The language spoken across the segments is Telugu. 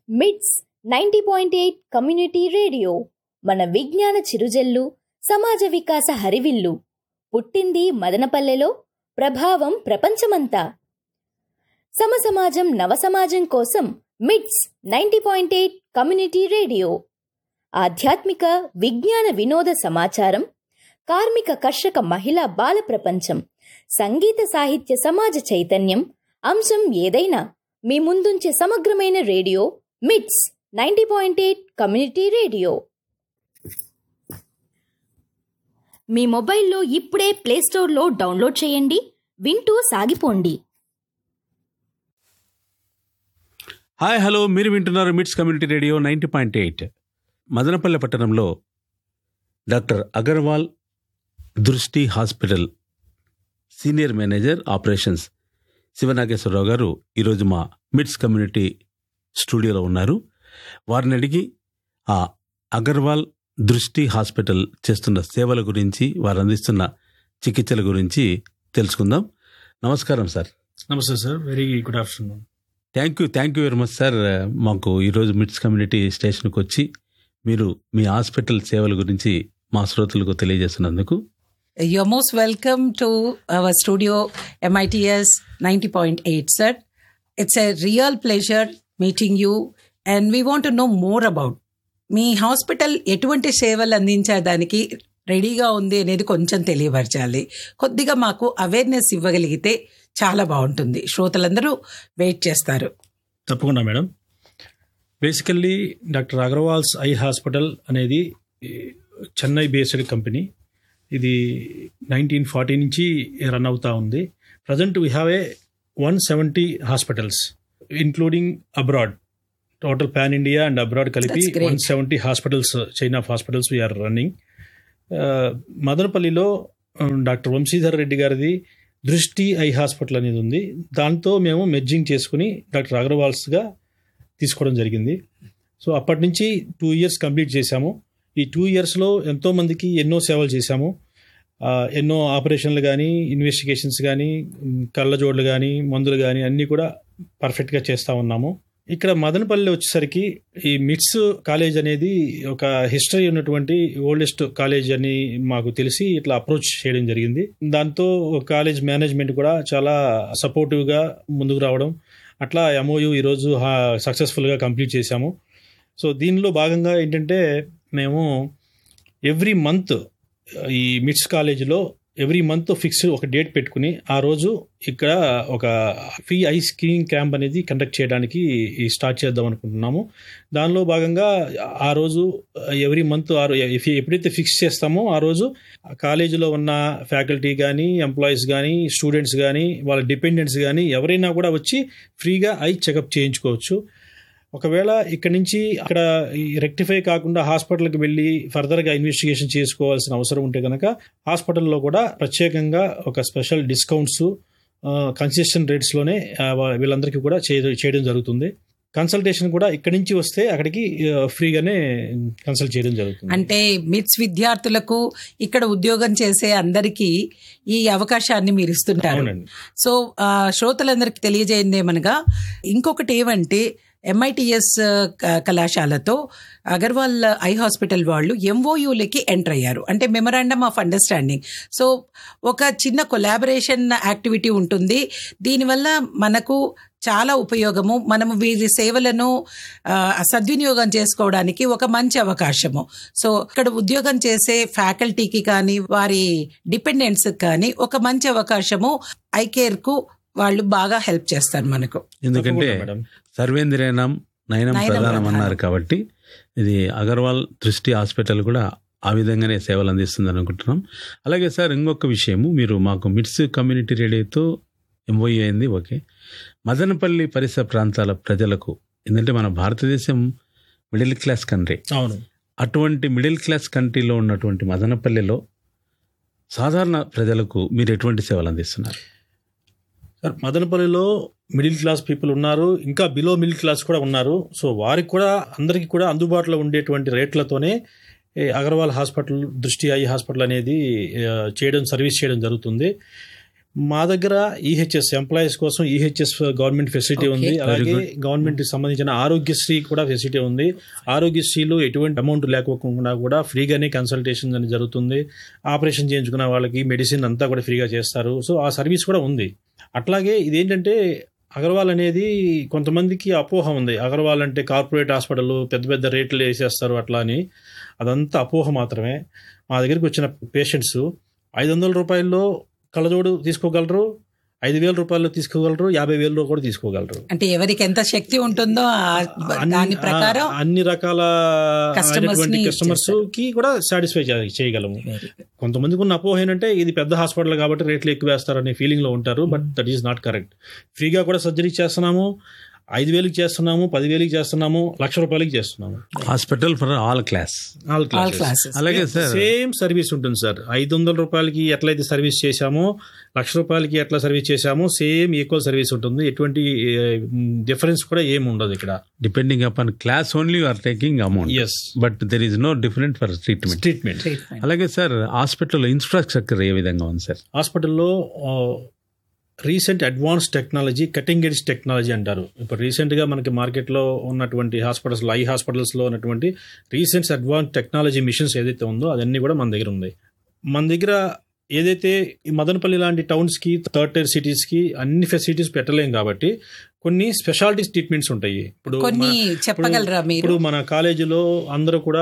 మిట్స్ ninety point eight community radio మన విజ్ఞాన చిరుజల్లు సమాజ వికాస హరివిల్లు పుట్టింది మదనపల్లెలో ప్రభావం ప్రపంచమంతా సమసమాజం నవసమాజం కోసం MITS ninety point eight community radio ఆధ్యాత్మిక విజ్ఞాన వినోద సమాచారం కార్మిక కర్షక మహిళా బాల ప్రపంచం సంగీత సాహిత్య సమాజ చైతన్యం అంశం ఏదైనా మీ ముందుంచే సమగ్రమైన radio MITS ninety point eight community radio మీ మొబైల్లో ఇప్పుడే ప్లేస్టోర్లో డౌన్లోడ్ చేయండి వింటూ సాగిపోండి హాయ్ హలో మీరు వింటున్నారు MITS community radio ninety point eight Madanapalle పట్టణంలో doctor Agarwal Drishti hospital senior manager operations Sivanageswararao garu ఈరోజు మా మిట్స్ కమ్యూనిటీ స్టూడియోలో ఉన్నారు వారిని అడిగి ఆ అగర్వాల్ దృష్టి హాస్పిటల్ చేస్తున్న సేవల గురించి వారు అందిస్తున్న చికిత్సల గురించి తెలుసుకుందాం నమస్కారం సార్ నమస్తే sir very good afternoon thank you thank you very much sir మాకు ఈరోజు మిట్స్ కమ్యూనిటీ స్టేషన్కి వచ్చి మీరు మీ హాస్పిటల్ సేవల గురించి మా శ్రోతలకు తెలియజేస్తున్నందుకు You're most welcome to our studio MITS 90.8, sir. It's a real pleasure meeting you and we want to know more about మీ హాస్పిటల్ ఎటువంటి సేవలు అందించడానికి రెడీగా ఉంది అనేది కొంచెం తెలియపరచాలి కొద్దిగా మాకు అవేర్నెస్ ఇవ్వగలిగితే చాలా బాగుంటుంది శ్రోతలందరూ వెయిట్ చేస్తారు తప్పకుండా madam basically doctor Agarwal's eye hospital అనేది ఈ, చెన్నై బేస్డ్ కంపెనీ ఇది నైన్టీన్ ఫార్టీ నుంచి రన్ అవుతా ఉంది present we have a one seventy hospitals including abroad total pan India and abroad కలిపి That's great. One seventy hospitals chain of hospitals we are running మదనపల్లిలో డాక్టర్ వంశీధర్ రెడ్డి గారిది దృష్టి ఐ హాస్పిటల్ అనేది ఉంది దాంతో మేము మెర్జింగ్ చేసుకుని డాక్టర్ అగర్వాల్స్గా తీసుకోవడం జరిగింది సో అప్పటి నుంచి టూ ఇయర్స్ కంప్లీట్ చేశాము ఈ టూ ఇయర్స్లో ఎంతోమందికి ఎన్నో సేవలు చేశాము ఆ, ఎన్నో ఆపరేషన్లు కానీ ఇన్వెస్టిగేషన్స్ కానీ మ్, కళ్ళజోడ్లు కానీ మందులు కానీ అన్నీ కూడా పర్ఫెక్ట్గా చేస్తూ ఉన్నాము ఇక్కడ మదనపల్లి వచ్చేసరికి ఈ మిట్స్ కాలేజ్ అనేది ఒక హిస్టరీ ఉన్నటువంటి ఓల్డెస్ట్ కాలేజ్ అని మాకు తెలిసి ఇట్లా అప్రోచ్ చేయడం జరిగింది దాంతో కాలేజ్ మేనేజ్మెంట్ కూడా చాలా సపోర్టివ్గా ముందుకు రావడం అట్లా ఎంఓయు ఈరోజు సక్సెస్ఫుల్గా కంప్లీట్ చేశాము సో దీనిలో భాగంగా ఏంటంటే మేము ఎవ్రీ మంత్ ఈ మిట్స్ కాలేజీలో ఎవ్రీ మంత్ ఫిక్స్ ఒక డేట్ పెట్టుకుని ఆ రోజు ఇక్కడ ఒక ఫ్రీ ఐ స్క్రీనింగ్ క్యాంప్ అనేది కండక్ట్ చేయడానికి ఈ స్టార్ట్ చేద్దాం అనుకుంటున్నాము దానిలో భాగంగా ఆ రోజు ఎవ్రీ మంత్ ఆ రో- if ఎప్పుడైతే ఫిక్స్ చేస్తామో ఆ రోజు ఆ కాలేజీలో ఉన్న ఫ్యాకల్టీ కానీ ఎంప్లాయీస్ కానీ స్టూడెంట్స్ కానీ వాళ్ళ డిపెండెంట్స్ కానీ ఎవరైనా కూడా వచ్చి ఫ్రీగా ఐ చెకప్ చేయించుకోవచ్చు ఒకవేళ ఇక్కడ నుంచి అక్కడ రెక్టిఫై కాకుండా హాస్పిటల్కి వెళ్ళి ఫర్దర్గా ఇన్వెస్టిగేషన్ చేసుకోవాల్సిన అవసరం ఉంటే కనుక హాస్పిటల్లో కూడా ప్రత్యేకంగా ఒక స్పెషల్ డిస్కౌంట్స్ కన్సెషన్ రేట్స్లోనే ఆ, వా- వీళ్ళందరికీ కూడా చేయ- చేయడం జరుగుతుంది కన్సల్టేషన్ కూడా ఇక్కడి నుంచి వస్తే అక్కడికి ఆ, ఫ్రీగానే కన్సల్ట్ చేయడం జరుగుతుంది అంటే మిట్స్ విద్యార్థులకు ఇక్కడ ఉద్యోగం చేసే అందరికీ ఈ అవకాశాన్ని మీరు ఇస్తుంటారు అవునండి సో ఆ, శ్రోతలందరికీ తెలియజేయండి ఏమనగా ఇంకొకటి ఏమంటే ఎంఐటిఎస్ కళాశాలతో అగర్వాల్ ఐ హాస్పిటల్ వాళ్ళు ఎంఓయూలకి ఎంటర్ అయ్యారు అంటే మెమరాండమ్ ఆఫ్ అండర్స్టాండింగ్ సో ఒక చిన్న కొలాబరేషన్ యాక్టివిటీ ఉంటుంది దీనివల్ల మనకు చాలా ఉపయోగము మనము వీరి సేవలను ఆ, సద్వినియోగం చేసుకోవడానికి ఒక మంచి అవకాశము సో ఇక్కడ ఉద్యోగం చేసే ఫ్యాకల్టీకి కానీ వారి డిపెండెంట్స్ కానీ ఒక మంచి అవకాశము ఐ కేర్కు వాళ్ళు బాగా హెల్ప్ చేస్తారు మనకు ఎందుకంటే తప్పకుండా మేడం సర్వేంద్రియనం నయనం నయనం ప్రధానం ప్రధానం. అన్నారు కాబట్టి ఇది అగర్వాల్ దృష్టి హాస్పిటల్ కూడా ఆ విధంగానే సేవలు అందిస్తుంది అనుకుంటున్నాం అలాగే సార్ ఇంకొక విషయము మీరు మాకు మిట్స్ కమ్యూనిటీ రేడియోతో ఎంఓఈ అయింది ఓకే మదనపల్లి పరిసర ప్రాంతాల ప్రజలకు ఎందుకంటే మన భారతదేశం మిడిల్ క్లాస్ కంట్రీ అవును అటువంటి మిడిల్ క్లాస్ కంట్రీలో ఉన్నటువంటి మదనపల్లిలో సాధారణ ప్రజలకు మీరు ఎటువంటి సేవలు అందిస్తున్నారు సార్ మదనపల్లిలో మిడిల్ క్లాస్ పీపుల్ ఉన్నారు ఇంకా బిలో మిడిల్ క్లాస్ కూడా ఉన్నారు సో వారికి కూడా అందరికీ కూడా అందుబాటులో ఉండేటువంటి రేట్లతోనే ఈ Agarwal hospital Drishti eye hospital అనేది ఆ, చేయడం సర్వీస్ చేయడం జరుగుతుంది మా దగ్గర ఈహెచ్ఎస్ ఎంప్లాయీస్ కోసం ఈహెచ్ఎస్ గవర్నమెంట్ ఫెసిలిటీ Okay. ఉంది అలాగే Very గవర్నమెంట్ సంబంధించిన ఆరోగ్యశ్రీ కూడా ఫెసిలిటీ ఉంది ఆరోగ్యశ్రీలో ఎటువంటి అమౌంట్ లేకపోకుండా కూడా ఫ్రీగానే కన్సల్టేషన్ అనేది జరుగుతుంది ఆపరేషన్ చేయించుకున్న వాళ్ళకి మెడిసిన్ అంతా కూడా ఫ్రీగా చేస్తారు సో ఆ సర్వీస్ కూడా ఉంది అట్లాగే ఇదేంటంటే అగర్వాల్ అనేది కొంతమందికి అపోహ ఉంది అగర్వాల్ అంటే కార్పొరేట్ హాస్పిటల్ పెద్ద పెద్ద రేట్లు వేసేస్తారు అట్లా అని అదంతా అపోహ మాత్రమే మా దగ్గరికి వచ్చిన పేషెంట్స్ ఐదు వందల రూపాయల్లో కళ్ళజోడు తీసుకోగలరు ఐదు వేల రూపాయలు తీసుకోగలరు యాభై వేలలో కూడా తీసుకోగలరు అంటే ఎవరికి ఎంత శక్తి ఉంటుందో ఆ- అన్ని- దాని ప్రకారం ఆ, అన్ని రకాల Customers ని కస్టమర్స్ కి కూడా సాటిస్ఫై చేయగలము కొంతమందికి ఉన్న అపోహ ఏంటంటే ఇది పెద్ద హాస్పిటల్ కాబట్టి రేట్లు ఎక్కువ వేస్తారనే ఫీలింగ్ లో ఉంటారు but that is not correct ఫ్రీగా కూడా సర్జరీ చేస్తున్నాము ఐదు వేలకి చేస్తున్నాము పదివేలకి చేస్తున్నాము లక్ష రూపాయలకి చేస్తున్నాము hospital for all class all all classes అలాగే సార్ సేమ్ సర్వీస్ ఉంటుంది సార్ ఐదు వందల రూపాయలకి ఎట్లయితే సర్వీస్ చేశామో లక్ష రూపాయలకి ఎట్లా సర్వీస్ చేశామో సేమ్ ఈక్వల్ సర్వీస్ ఉంటుంది ఎటువంటి డిఫరెన్స్ కూడా ఏమి ఉండదు ఇక్కడ depending upon class only are taking amount yes but there is no different for treatment treatment treatment అలాగే సార్ హాస్పిటల్ ఇన్ఫ్రాస్ట్రక్చర్ ఏ విధంగా ఉంది సార్ హాస్పిటల్లో recent advance technology cutting edge technology అంటారు ఇప్పుడు రీసెంట్గా మనకి మార్కెట్లో ఉన్నటువంటి హాస్పిటల్స్లో ఐ హాస్పిటల్స్లో ఉన్నటువంటి రీసెంట్ అడ్వాన్స్ టెక్నాలజీ మిషన్స్ ఏదైతే ఉందో అదన్నీ కూడా మన దగ్గర ఉంది మన దగ్గర ఏదైతే ఈ మదనపల్లి లాంటి టౌన్స్కి థర్డ్ టైర్ సిటీస్కి అన్ని ఫెసిలిటీస్ పెట్టలేం కాబట్టి కొన్ని స్పెషాలిటీ ట్రీట్మెంట్స్ ఉంటాయి ఇప్పుడు కొన్ని మన- చెప్పగలరా మీరు ఇప్పుడు మన కాలేజీలో అందరూ కూడా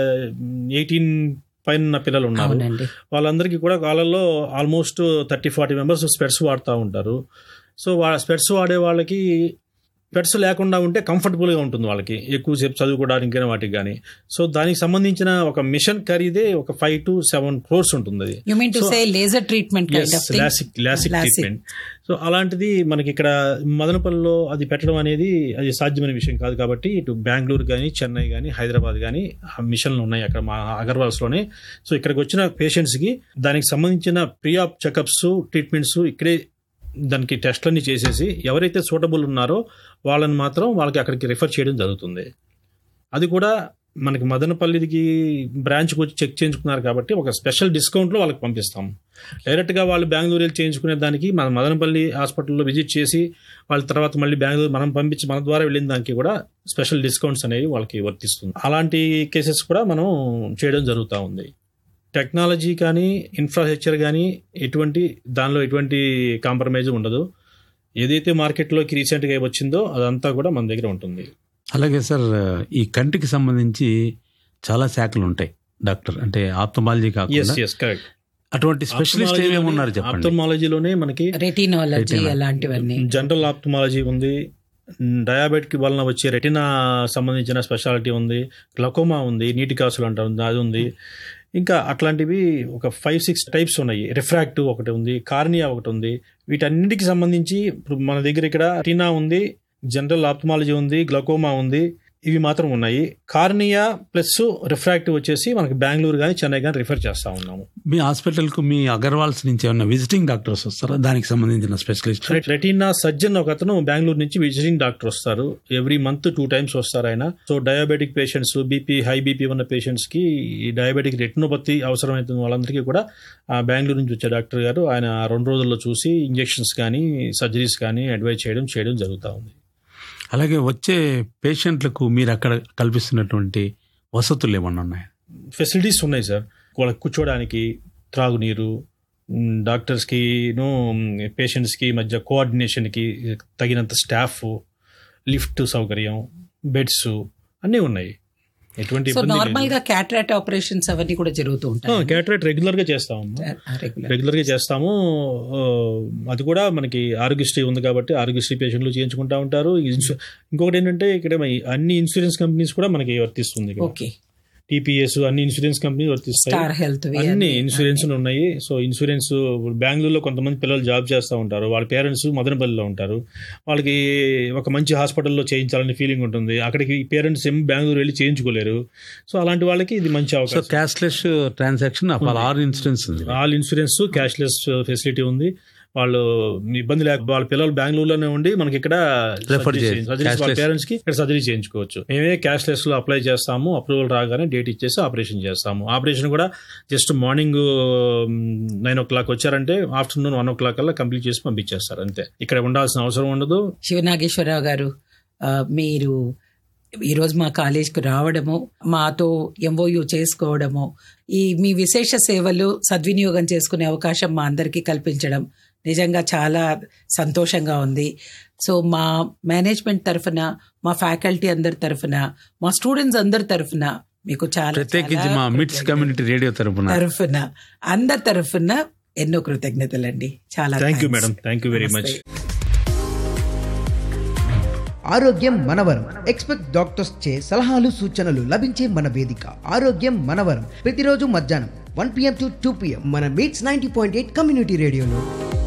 ఎయిటీన్ పైన ఉన్న పిల్లలు ఉన్నారు అవునండి వాళ్ళందరికీ కూడా వాళ్ళల్లో almost thirty forty members specs వాడుతూ ఉంటారు సో వాళ్ళ స్పెట్స్ వాడే వాళ్ళకి స్పెట్స్ లేకుండా ఉంటే కంఫర్టబుల్గా ఉంటుంది వాళ్ళకి ఎక్కువసేపు చదువుకోవడానికి కానీ వాటికి కానీ సో దానికి సంబంధించిన ఒక మిషన్ ఖరీదే ఒక ఫైవ్ టు సెవెన్ క్రోర్స్ ఉంటుంది అది you mean to So- say laser treatment kind of thing lasik lasik Lasik. Treatment so అలాంటిది మనకి ఇక్కడ మదనపల్లిలో అది పెట్టడం అనేది అది సాధ్యమైన విషయం కాదు కాబట్టి ఇటు బెంగళూరు కానీ చెన్నై కానీ హైదరాబాద్ కానీ ఆ మిషన్లు ఉన్నాయి అక్కడ మా అగర్వాల్స్లోనే సో ఇక్కడికి వచ్చిన పేషెంట్స్కి దానికి సంబంధించిన ప్రీ ఆప్ చెకప్స్ ట్రీట్మెంట్స్ ఇక్కడే దానికి టెస్ట్లన్నీ చేసేసి ఎవరైతే సూటబుల్ ఉన్నారో వాళ్ళని మాత్రం వాళ్ళకి అక్కడికి రిఫర్ చేయడం జరుగుతుంది అది కూడా మనకి మదనపల్లికి బ్రాంచ్కి వచ్చి చెక్ చేయించుకున్నారు కాబట్టి ఒక స్పెషల్ డిస్కౌంట్లో వాళ్ళకి పంపిస్తాం డైరెక్ట్గా వాళ్ళు బెంగళూరు వెళ్ళి చేయించుకునే దానికి మన మదనపల్లి హాస్పిటల్లో విజిట్ చేసి వాళ్ళ తర్వాత మళ్ళీ బెంగళూరు మనం పంపించి మన ద్వారా వెళ్ళిన దానికి కూడా స్పెషల్ డిస్కౌంట్స్ అనేవి వాళ్ళకి వర్తిస్తుంది అలాంటి కేసెస్ కూడా మనం చేయడం జరుగుతూ ఉంది టెక్నాలజీ కానీ ఇన్ఫ్రాస్ట్రక్చర్ కానీ ఎటువంటి దానిలో ఎటువంటి కాంప్రమైజ్ ఉండదు ఏదైతే మార్కెట్లోకి రీసెంట్గా వచ్చిందో అదంతా కూడా మన దగ్గర ఉంటుంది అలాగే సార్ ఈ కంటికి సంబంధించి చాలా శాఖలు ఉంటాయి డాక్టర్ అంటే ఆప్తమాలజీ ఎస్ కాకుండా ఎస్ కరెక్ట్ అటువంటి స్పెషలిస్ట్ ఏమేమి ఉన్నారు చెప్పండి ఆప్థమాలజీలోనే మనకి రెటినాలజీ Retina. అలాంటివన్నీ జనరల్ ఆప్థమాలజీ ఉంది డయాబెటిక్ వలన వచ్చే రెటినా సంబంధించిన స్పెషాలిటీ ఉంది గ్లకోమా ఉంది నీటి కాసులు అంటారు అది ఉంది ఇంకా అట్లాంటివి ఒక ఫైవ్ సిక్స్ టైప్స్ ఉన్నాయి రిఫ్రాక్టివ్ ఒకటి ఉంది కార్నియా ఒకటి ఉంది వీటన్నిటికి సంబంధించి ఇప్పుడు మన దగ్గర ఇక్కడ టీనా ఉంది జనరల్ ఆప్థమాలజీ ఉంది గ్లకోమా ఉంది ఇవి మాత్రం ఉన్నాయి కార్నియా ప్లస్ రిఫ్రాక్టివ్ వచ్చేసి మనకి బెంగళూరు కానీ చెన్నై కానీ రిఫర్ చేస్తా ఉన్నాము మీ హాస్పిటల్కు మీ అగర్వాల్స్ నుంచి ఏమన్నా విజిటింగ్ డాక్టర్స్ వస్తారా దానికి సంబంధించిన స్పెషలిస్ట్ రెటీనా సర్జన్ ఒక అతను బెంగళూరు నుంచి విజిటింగ్ డాక్టర్ వస్తారు ఎవ్రీ మంత్ టూ టైమ్స్ వస్తారు ఆయన so diabetic patients BP high BP ఉన్న పేషెంట్స్ కి ఈ డయాబెటిక్ రెటినోపతి అవసరమవుతున్న వాళ్ళందరికీ కూడా ఆ బెంగళూరు నుంచి వచ్చే డాక్టర్ గారు ఆయన రెండు రోజుల్లో చూసి ఇంజెక్షన్స్ కానీ సర్జరీస్ కానీ అడ్వైజ్ చేయడం చేయడం జరుగుతూ ఉంది అలాగే వచ్చే పేషెంట్లకు మీరు అక్కడ కల్పిస్తున్నటువంటి వసతులు ఏమన్నా ఉన్నాయా ఫెసిలిటీస్ ఉన్నాయి సార్ వాళ్ళకి కూర్చోడానికి త్రాగునీరు మ్, డాక్టర్స్కి ను పేషెంట్స్కి మధ్య కోఆర్డినేషన్కి తగినంత స్టాఫ్ లిఫ్ట్ సౌకర్యం బెడ్స్ అన్నీ ఉన్నాయి ఎటువంటి సో ఇబ్బంది నార్మల్ గా క్యాటరాక్ట్ ఆపరేషన్స్ అవన్నీ కూడా జరుగుతూ ఉంటాయి క్యాటరేట్ రెగ్యులర్ గా చేస్తాము రెగ్యులర్ రెగ్యులర్ గా చేస్తాము ఆ, అది కూడా మనకి ఆరోగ్యశ్రీ ఉంది కాబట్టి ఆరోగ్యశ్రీ పేషెంట్లు చేయించుకుంటా ఉంటారు ఇన్సూ- ఇంకొకటి ఏంటంటే ఇక్కడ మన అన్ని ఇన్సూరెన్స్ కంపెనీస్ కూడా మనకి వర్తిస్తుంది ఓకే టీపీఎస్ అన్ని ఇన్సూరెన్స్ కంపెనీ వర్తిస్తాయి స్టార్ హెల్త్ అన్ని ఇన్సూరెన్స్ ఉన్నాయి సో ఇన్సూరెన్స్ బెంగళూరులో కొంతమంది పిల్లలు జాబ్ చేస్తూ ఉంటారు వాళ్ళ పేరెంట్స్ మదనపల్లిలో ఉంటారు వాళ్ళకి ఒక మంచి హాస్పిటల్లో చేయించాలని ఫీలింగ్ ఉంటుంది అక్కడికి పేరెంట్స్ ఏం బెంగళూరు వెళ్ళి చేయించుకోలేరు సో అలాంటి వాళ్ళకి ఇది మంచి సో అవకాశం cashless transaction of all insurance ఉంది ఆల్ ఇన్సూరెన్స్ క్యాష్లెస్ ఫెసిలిటీ ఉంది వాళ్ళు ఇబ్బంది లేక వాళ్ళ పిల్లలు బెంగళూరులోనే ఉండి మనకి ఇక్కడ Refer చేయ- cashless. పేరెంట్స్ కి ఇక్కడ సర్జరీ చేయించుకోవచ్చు మేమే క్యాష్లెస్ లో అప్లై చేస్తాము అప్రూవల్ రాగానే డేట్ ఇచ్చేసి ఆపరేషన్ చేస్తాము ఆపరేషన్ కూడా just morning nine o'clock వచ్చారంటే ఆఫ్టర్నూన్ వన్ ఓ క్లాక్ కల్లా కంప్లీట్ చేసి పంపించేస్తారు అంతే ఇక్కడ ఉండాల్సిన అవసరం ఉండదు శివనాగేశ్వరరావు గారు ఆ, మీరు ఈరోజు మా కాలేజ్కి రావడము మాతో ఎంఓయూ చేసుకోవడము ఈ మీ విశేష సేవలు సద్వినియోగం చేసుకునే అవకాశం మా అందరికీ కల్పించడం నిజంగా చాలా సంతోషంగా ఉంది సో మా మేనేజ్మెంట్ తరఫున మా ఫ్యాకల్టీ అందరి తరఫున మా స్టూడెంట్స్ అందరి తరఫున మీకు చాలా ప్రత్యేకించి చాలా మా మిట్స్ కృతజ్ఞతలు. కమ్యూనిటీ రేడియో తరపున తరఫున అందరి తరఫున ఎన్నో కృతజ్ఞతలండి చాలా thank you thanks. Madam thank you very much నమస్తే. ఆరోగ్యం మనవరం ఎక్స్పెక్ట్ డాక్టర్స్ చే సలహాలు సూచనలు లభించే మన వేదిక ఆరోగ్యం మనవరం ప్రతిరోజు మధ్యాహ్నం one PM to two PM మన MITS ninety point eight community రేడియోలో